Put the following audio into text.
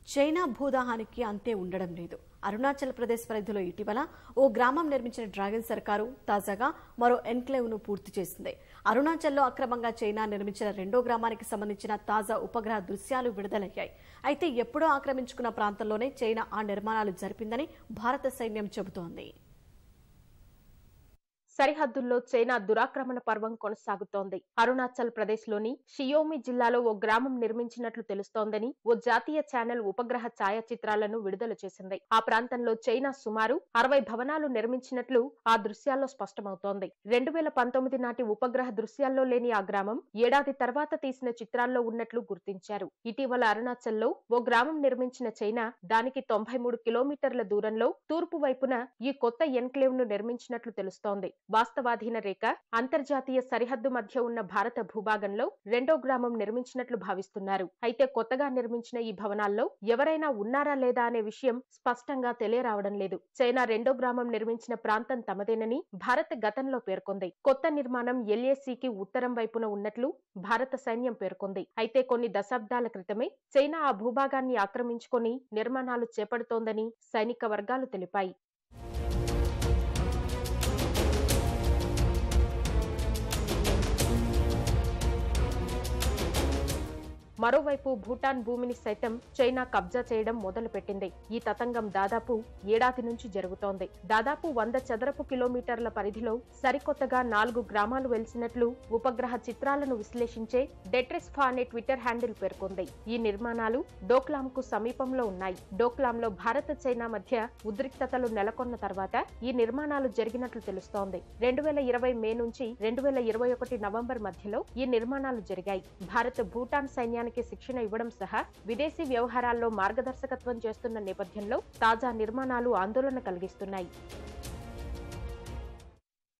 China భూదాహానికి అంతే ఉండడం లేదు అరుణాచల్ ప్రదేశ్ పరిధిలో ఇటీవల ఓ గ్రామం నిర్మించిన డ్రాగన్ సర్కారు తాజాగా మరో ఎన్క్లేవ్ ను పూర్తి చేసింది అరుణాచల్లో అక్రమంగా చైనా నిర్మించిన రెండో గ్రామానికి సంబంధించిన తాజా ఉపగ్రహ దృశ్యాలు విడుదలయ్యాయి అయితే ఎప్పుడో ఆక్రమించుకున్న ప్రాంతంలోనే చైనా ఆ నిర్మాణాలు జరిపిందని భారత సైన్యం చెబుతోంది సరిహద్దుల్లో చైనా దురాక్రమణ పర్వం కొనసాగుతోంది అరుణాచల్ ప్రదేశ్ లోని షియోమి జిల్లాలో ఓ గ్రామం నిర్మించినట్లు తెలుస్తోందని ఓ జాతీయ ఛానల్ ఉపగ్రహ ఛాయాచిత్రాలను విడుదల చేసింది ఆ ప్రాంతంలో చైనా సుమారు అరవై భవనాలు నిర్మించినట్లు ఆ దృశ్యాల్లో స్పష్టమవుతోంది రెండు వేల పంతొమ్మిది నాటి ఉపగ్రహ దృశ్యాల్లో లేని ఆ గ్రామం ఏడాది తర్వాత తీసిన చిత్రాల్లో ఉన్నట్లు గుర్తించారు ఇటీవల అరుణాచల్లో ఓ గ్రామం నిర్మించిన చైనా దానికి తొంభై మూడు కిలోమీటర్ల దూరంలో తూర్పు వైపున ఈ కొత్త ఎన్క్లేవ్ ను నిర్మించినట్లు తెలుస్తోంది వాస్తవాధీన రేఖ అంతర్జాతీయ సరిహద్దు మధ్య ఉన్న భారత భూభాగంలో రెండో గ్రామం నిర్మించినట్లు భావిస్తున్నారు అయితే కొత్తగా నిర్మించిన ఈ భవనాల్లో ఎవరైనా ఉన్నారా లేదా అనే విషయం స్పష్టంగా తెలియరావడం లేదు చైనా రెండో గ్రామం నిర్మించిన ప్రాంతం తమదేనని భారత్ గతంలో పేర్కొంది కొత్త నిర్మాణం ఎల్ఏసీకి ఉత్తరం వైపున ఉన్నట్లు భారత సైన్యం పేర్కొంది అయితే కొన్ని దశాబ్దాల క్రితమే చైనా ఆ భూభాగాన్ని ఆక్రమించుకొని నిర్మాణాలు చేపడుతోందని సైనిక వర్గాలు తెలిపాయి మరోవైపు భూటాన్ భూమిని సైతం చైనా కబ్జా చేయడం మొదలుపెట్టింది ఈ తతంగం దాదాపు ఏడాది నుంచి జరుగుతోంది దాదాపు వంద చదరపు కిలోమీటర్ల పరిధిలో సరికొత్తగా నాలుగు గ్రామాలు వెలిసినట్లు ఉపగ్రహ చిత్రాలను విశ్లేషించే డెట్రెస్ఫా అనే ట్విట్టర్ హ్యాండిల్ పేర్కొంది ఈ నిర్మాణాలు డోక్లాం కు సమీపంలో ఉన్నాయి డోక్లాంలో భారత చైనా మధ్య ఉద్రిక్తతలు నెలకొన్న తర్వాత ఈ నిర్మాణాలు జరిగినట్లు తెలుస్తోంది రెండు వేల ఇరవై మే నుంచి రెండు వేల ఇరవై ఒకటి నవంబర్ మధ్యలో ఈ నిర్మాణాలు జరిగాయి భారత్ భూటాన్ సైన్యానికి శిక్షణ ఇవ్వడం సహా విదేశీ వ్యవహారాల్లో మార్గదర్శకత్వం చేస్తున్న నేపథ్యంలో తాజా నిర్మాణాలు ఆందోళన కలిగిస్తున్నాయి